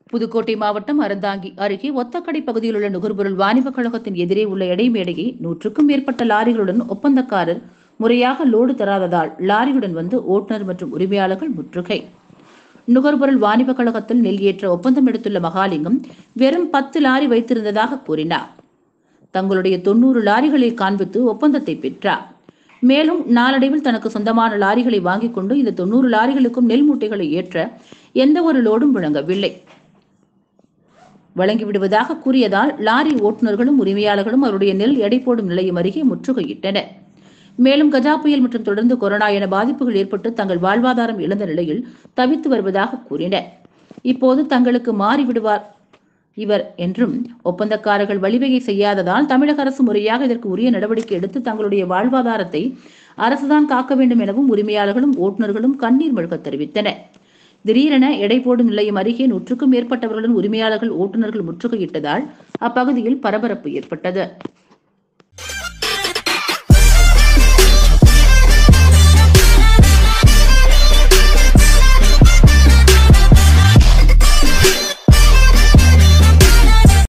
புதுக்கோட்டை மாவட்டம் அறந்தாங்கி அருகே ஒத்தக்கடை பகுதியில் உள்ள நுகர்பொருள் வாணிபக் கழகத்தின் எதிரே உள்ள இடைமேடையை நூற்றுக்கும் மேற்பட்ட லாரிகளுடன் ஒப்பந்தக்காரர் முறையாக லோடு தராததால் லாரியுடன் வந்து ஓட்டுநர் மற்றும் உரிமையாளர்கள் முற்றுகை நுகர்பொருள் வாணிபக் கழகத்தில் நெல் ஏற்ற ஒப்பந்தம் எடுத்துள்ள மகாலிங்கம் வெறும் பத்து லாரி வைத்திருந்ததாக கூறினார் தங்களுடைய தொண்ணூறு லாரிகளை காண்பித்து ஒப்பந்தத்தை பெற்றார் மேலும் நாளடைவில் தனக்கு சொந்தமான லாரிகளை வாங்கிக் கொண்டு இந்த தொண்ணூறு லாரிகளுக்கும் நெல் மூட்டைகளை ஏற்ற எந்த ஒரு லோடும் வழங்கவில்லை வழங்கிவிடுவதாக கூறியதால் லாரி ஓட்டுநர்களும் உரிமையாளர்களும் அவருடைய நெல் எடை போடும் நிலையம் அருகே முற்றுகையிட்டனர் மேலும் கஜா புயல் மற்றும் தொடர்ந்து கொரோனா என பாதிப்புகள் ஏற்பட்டு தங்கள் வாழ்வாதாரம் இழந்த நிலையில் தவித்து வருவதாக கூறினர் இப்போது தங்களுக்கு மாறிவிடுவார் இவர் என்றும் ஒப்பந்தக்காரர்கள் வழிவகை செய்யாததால் தமிழக அரசு முறையாக இதற்கு உரிய நடவடிக்கை எடுத்து தங்களுடைய வாழ்வாதாரத்தை அரசுதான் காக்க வேண்டும் எனவும் உரிமையாளர்களும் ஓட்டுநர்களும் கண்ணீர் மழுக தெரிவித்தனர் திடீரென எடை போடும் நிலையம் அருகே நூற்றுக்கும் மேற்பட்டவர்களுடன் உரிமையாளர்கள் ஓட்டுநர்கள் முற்றுகையிட்டதால் அப்பகுதியில் பரபரப்பு ஏற்பட்டது